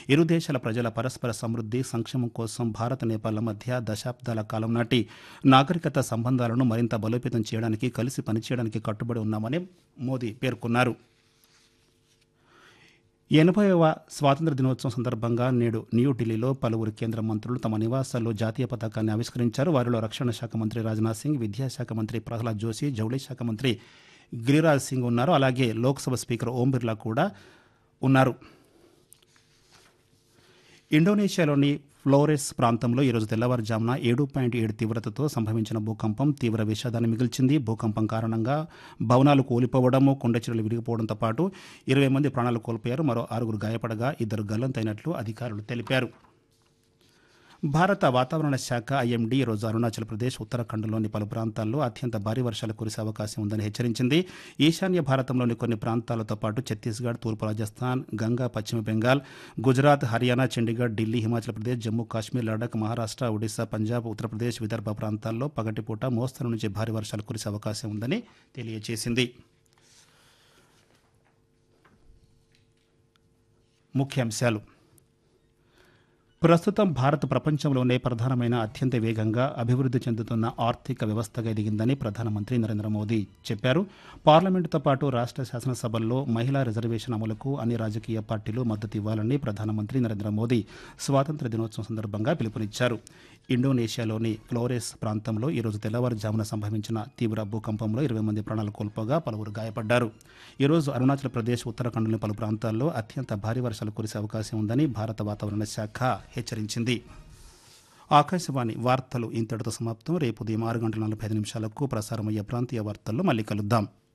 ఇరు దేశాల ప్రజల పరస్పర సమృద్ధి సంక్షేమం కోసం భారత్ నేపాల్ మధ్య దశాబ్దాల కాలం నాటి నాగరికత సంబంధాలను మరింత బలోపేతం చేయడానికి కలిసి పనిచేయడానికి కట్టుబడి ఉన్నామని మోదీ పేర్కొన్నారు ఎనభైవ స్వాతంత్ర దినోత్సవం సందర్భంగా నేడు న్యూఢిల్లీలో పలువురు కేంద్ర మంత్రులు తమ నివాసాల్లో జాతీయ పతాకాన్ని ఆవిష్కరించారు వారిలో రక్షణ శాఖ మంత్రి రాజ్నాథ్ సింగ్ విద్యాశాఖ మంత్రి ప్రహ్లాద్ జోషి జౌళి శాఖ మంత్రి గిరిరాజ్ సింగ్ ఉన్నారు అలాగే లోక్సభ స్పీకర్ ఓం బిర్లా కూడా ఉన్నారు ఇండోనేషియాలోని ఫ్లోరెస్ ప్రాంతంలో ఈరోజు తెల్లవారుజామున ఏడు పాయింట్ ఏడు తీవ్రతతో సంభవించిన భూకంపం తీవ్ర విషాదాన్ని మిగిల్చింది భూకంపం కారణంగా భవనాలు కూలిపోవడము కొండచెరులు విరిగిపోవడంతో పాటు ఇరవై మంది ప్రాణాలు కోల్పోయారు మరో ఆరుగురు గాయపడగా ఇద్దరు గల్లంతైనట్లు అధికారులు తెలిపారు భారత వాతావరణ శాఖ ఐఎండీ ఈరోజు అరుణాచల్ ప్రదేశ్ ఉత్తరాఖండ్లోని పలు ప్రాంతాల్లో అత్యంత భారీ వర్షాలు కురిసే అవకాశం ఉందని హెచ్చరించింది ఈశాన్య భారతంలోని కొన్ని ప్రాంతాలతో పాటు ఛత్తీస్గఢ్ తూర్పు రాజస్థాన్ గంగా పశ్చిమ బెంగాల్ గుజరాత్ హర్యానా చండీగఢ్ ఢిల్లీ హిమాచల్ ప్రదేశ్ జమ్మూ కాశ్మీర్ లడాక్ మహారాష్ట్ర ఒడిశా పంజాబ్ ఉత్తరప్రదేశ్ విదర్భ ప్రాంతాల్లో పగటిపూట మోస్తరు నుంచి భారీ వర్షాలు కురిసే అవకాశం ఉందని తెలియజేసింది ముఖ్యాంశాలు ప్రస్తుతం భారత్ ప్రపంచంలోనే ప్రధానమైన అత్యంత వేగంగా అభివృద్ధి చెందుతున్న ఆర్థిక వ్యవస్థగా ఎదిగిందని ప్రధానమంత్రి నరేంద్ర మోదీ చెప్పారు పార్లమెంటుతో పాటు రాష్ట్ర శాసనసభల్లో మహిళా రిజర్వేషన్ అమలుకు అన్ని రాజకీయ పార్టీలు మద్దతు ఇవ్వాలని ప్రధానమంత్రి నరేంద్ర మోదీ స్వాతంత్ర దినోత్సవం సందర్భంగా పిలుపునిచ్చారు ఇండోనేషియాలోని ఫ్లోరెస్ ప్రాంతంలో ఈరోజు తెల్లవారుజామున సంభవించిన తీవ్ర భూకంపంలో ఇరవై మంది ప్రాణాలు కోల్పోగా పలువురు గాయపడ్డారు ఈరోజు అరుణాచల్ ప్రదేశ్ ఉత్తరాఖండ్లోని పలు ప్రాంతాల్లో అత్యంత భారీ వర్షాలు కురిసే అవకాశం ఉందని భారత వాతావరణ శాఖ హెచ్చరించింది ఆకాశవాణి వార్తలు ఇంతటితో సమాప్తం రేపు ఉదయం ఆరు గంటల నలభై ఐదు నిమిషాలకు ప్రసారమయ్యే ప్రాంతీయ వార్తల్లో మళ్ళీ కలుద్దాం